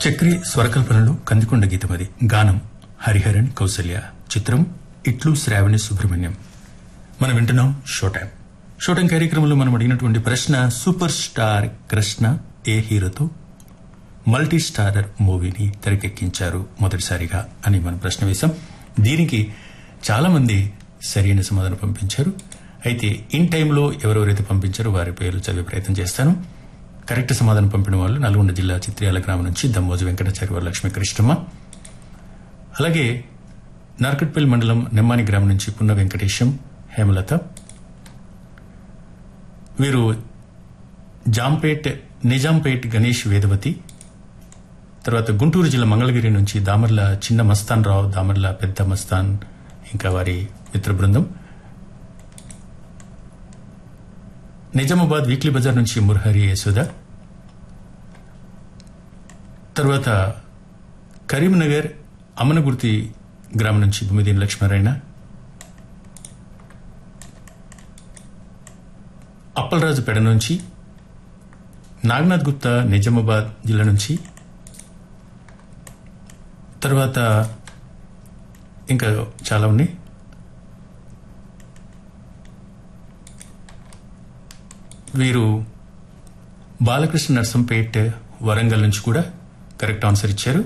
చక్రి స్వరకల్పనలు కందికొండ గీతమది గానం హరిహరన్ కౌసల్య చిత్రం ఇట్లు శ్రావణి సుబ్రహ్మణ్యం మనం వింటున్నాం షో టైం షో టైం కార్యక్రమంలో మనం అడిగినటువంటి ప్రశ్న సూపర్ స్టార్ కృష్ణ ఏ హీరోతో మల్టీ స్టారర్ మూవీని తెరకెక్కించారు మొదటిసారిగా అని మనం ప్రశ్న వేశాం దీనికి చాలా మంది సరైన సమాధానం పంపించారు అయితే ఇన్ టైంలో ఎవరెవరైతే పంపించారో వారి పేర్లు చదివే ప్రయత్నం చేస్తాను కరెక్ట్ సమాధానం పంపిన వాళ్ళు నల్గొండ జిల్లా చిత్రియాల గ్రామం నుంచి దమ్మోజు వెంకటాచార్య వారి లక్ష్మీ కృష్ణమ్మ అలాగే నార్కట్పల్లి మండలం నెమ్మాని గ్రామం నుంచి పున్న వెంకటేశం హేమలత వీరు జాంపేట్ నిజాంపేట్ గణేష్ వేదవతి తర్వాత గుంటూరు జిల్లా మంగళగిరి నుంచి దామర్ల చిన్న మస్తాన్ రావు దామర్ల పెద్ద మస్తాన్ ఇంకా వారి మిత్ర బృందం నిజామాబాద్ వీక్లీ బజార్ నుంచి మురహరి యశోద తర్వాత కరీంనగర్ అమనగుర్తి గ్రామం నుంచి బుమ్మిదీన్ లక్ష్మీనారాయణ అప్పలరాజు పెడ నుంచి నాగనాథ్ గుప్తా నిజామాబాద్ జిల్లా నుంచి తర్వాత ఇంకా చాలా ఉన్నాయి వీరు బాలకృష్ణ నర్సంపేట్ వరంగల్ నుంచి కూడా కరెక్ట్ ఆన్సర్ ఇచ్చారు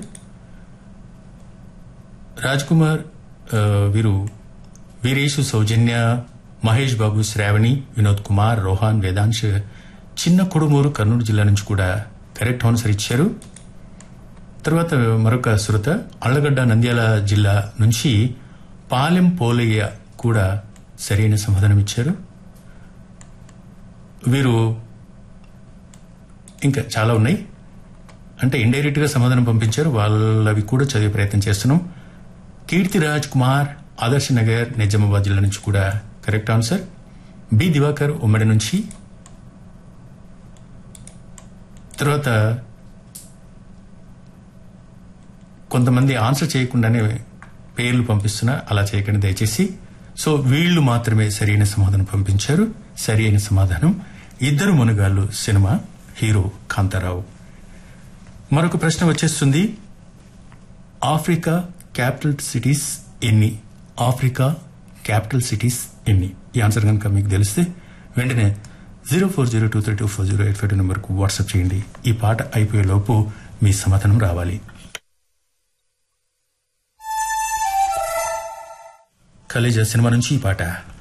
రాజ్ కుమార్ ఆ, వీరు వీరేషు సౌజన్య మహేష్ బాబు శ్రావణి వినోద్ కుమార్ రోహాన్ వేదాంశ్ చిన్న కొడుమూరు కర్నూలు జిల్లా నుంచి కూడా కరెక్ట్ ఆన్సర్ ఇచ్చారు తర్వాత మరొక శ్రోత అళ్లగడ్డ నంద్యాల జిల్లా నుంచి పాలెం పోలయ్య కూడా సరైన సమాధానం ఇచ్చారు వీరు ఇంకా చాలా ఉన్నాయి అంటే ఇండైరెక్ట్ గా సమాధానం పంపించారు వాళ్ళవి కూడా చదివే ప్రయత్నం చేస్తున్నాం కీర్తి రాజ్ కుమార్ ఆదర్శ్ నగర్ నిజామాబాద్ జిల్లా నుంచి కూడా కరెక్ట్ ఆన్సర్ బి దివాకర్ ఉమ్మడి నుంచి తర్వాత కొంతమంది ఆన్సర్ చేయకుండానే పేర్లు పంపిస్తున్నా అలా చేయకండి దయచేసి సో వీళ్ళు మాత్రమే సరైన సమాధానం పంపించారు సరి అయిన సమాధానం ఇద్దరు మునుగాళ్ళు సినిమా హీరో కాంతారావు మరొక ప్రశ్న వచ్చేస్తుంది ఆఫ్రికా క్యాపిటల్ సిటీస్ ఎన్ని ఆఫ్రికా క్యాపిటల్ సిటీస్ ఎన్ని ఈ ఆన్సర్ కనుక మీకు తెలిస్తే వెంటనే zero four zero two three two four zero eight five two నెంబర్కు వాట్సాప్ చేయండి ఈ పాట అయిపోయే లోపు మీ సమాధానం రావాలి కలేజా సినిమా నుంచి ఈ పాట